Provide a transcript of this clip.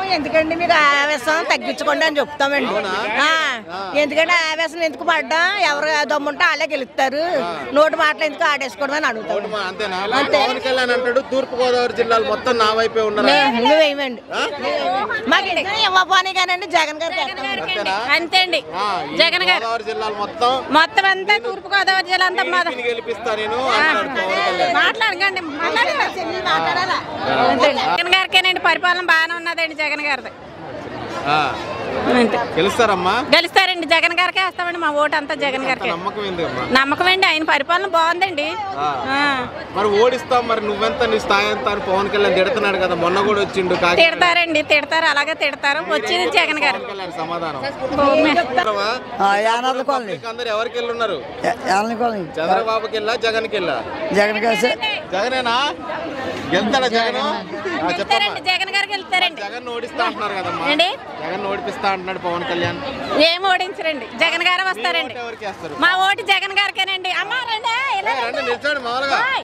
ఎందుకండి మీరు ఆవేశం తగ్గించుకోండి అని చెప్తామండి ఆ, ఎందుకంటే ఆవేశం ఎందుకు పడ్డా ఎవరు దమ్ముంటే వాళ్ళే గెలుస్తారు నోటి మాటలు ఎందుకు ఆడేసుకోవడం అని అడుగుతాం ఓటు మా- అంతేనా పవన్ కళ్యాణ్ అంటాడు తూర్పు గోదావరి జిల్లాలు మొత్తం నా వైపే ఉన్నారా మేము వేయమండి మాకు ఎందుకు ఇవ్వపోనీ కానండి జగన్ గారికి వేస్తాం. అంతేనా అంతే అండి ఆ, ఈ జగన్ గారు. గోదావరి జిల్లాలు మొత్తం మొత్తం అంతా తూర్పు గోదావరి జిల్లా అంతా మాద టీడీపీని గెలిపిస్తా నేను అంటాడు పవన్ కళ్యాణ్ మాట్లాడకండి మాట్లాడండి చెల్లి మాట్లాడాలా జగన్ గారికేనండి పరిపాలన బాగానే ఉన్నదండి జగన్ గారిది ఆ, అంతే గెలుస్తారమ్మా గెలుస్తారండి జగన్ గారికే వేస్తామండి మా ఓటు అంతా జగన్ అంత గారికి నమ్మకం ఎందుకమ్మా నమ్మకం అండి ఆయన పరిపాలన బాగుందండి ఆ. ఆ. మరి ఓడిస్తాం మరి నువ్వెంత నీ స్థాయి ఎంత అని పవన్ కళ్యాణ్ తిడుతున్నాడు కదా మొన్న కూడా వచ్చిండు కాకి తిడతారండి తిడతారు అలాగే తిడతారు వచ్చింది జగన్ గారు పవన్ కళ్యాణ్ సమాధానం భూమి. చెప్తావా? యానార్ల కాలనీ పబ్లిక్ అందరు ఎవరికి వెళ్ళున్నారు యానార్ల కాలనీ చంద్రబాబుకి వెళ్ళా జగన్కి వెళ్ళా జగన్ కలిసి జగనేనా గెలుతాడా జగన్ చెప్పమ్మా వెళ్తారండి జగన్ గారికి వెళ్తారండి జగన్ ఓడిస్తా అంటున్నారు కదమ్మా ఏంటి? జగన్ ఓడిపిస్తా అంటున్నాడు పవన్ కళ్యాణ్ ఏం ఓడించరండి జగన్ గారే వస్తారండి ఓటు ఎవరికి వేస్తారు మా ఓటు జగన్ గారికేనండి అమ్మ రండి ఇలా ఏ, రండి నిల్చోండి మామూలుగా